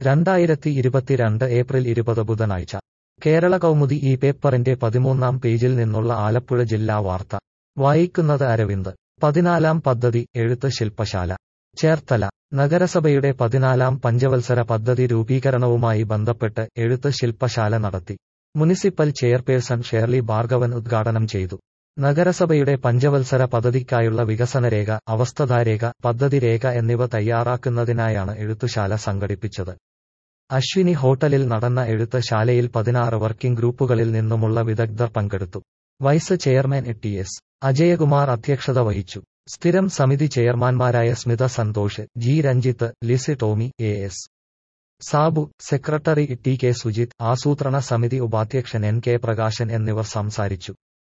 രണ്ടായിരത്തി ഇരുപത്തിരണ്ട് ഏപ്രിൽ ഇരുപത് ബുധനാഴ്ച കേരള കൗമുദി ഈ പേപ്പറിന്റെ പതിമൂന്നാം പേജിൽ നിന്നുള്ള ആലപ്പുഴ ജില്ലാ വാർത്ത വായിക്കുന്നത് അരവിന്ദ് പതിനാലാം പദ്ധതി എഴുത്ത് ശില്പശാല ചേർത്തല നഗരസഭയുടെ പതിനാലാം പഞ്ചവത്സര പദ്ധതി രൂപീകരണവുമായി ബന്ധപ്പെട്ട് എഴുത്ത് ശില്പശാല നടത്തി മുനിസിപ്പൽ ചെയർപേഴ്സൺ ഷേർലി ഭാർഗവൻ ഉദ്ഘാടനം ചെയ്തു നഗരസഭയുടെ പഞ്ചവത്സര പദ്ധതിക്കായുള്ള വികസനരേഖ അവസ്ഥതാരേഖ പദ്ധതിരേഖ എന്നിവ തയ്യാറാക്കുന്നതിനായാണ് എഴുത്തുശാല സംഘടിപ്പിച്ചത് അശ്വിനി ഹോട്ടലിൽ നടന്ന എഴുത്തുശാലയിൽ പതിനാറ് വർക്കിംഗ് ഗ്രൂപ്പുകളിൽ നിന്നുമുള്ള വിദഗ്ധർ പങ്കെടുത്തു vice chairman T S Ajayakumar അധ്യക്ഷത വഹിച്ചു സ്ഥിരം സമിതി ചെയർമാൻമാരായ Smitha Santhosh G Ranjith Lissy Tomy A S Sabu secretary T K Sujith ആസൂത്രണ സമിതി ഉപാധ്യക്ഷൻ എൻ കെ പ്രകാശൻ എന്നിവർ സംസാരിച്ചു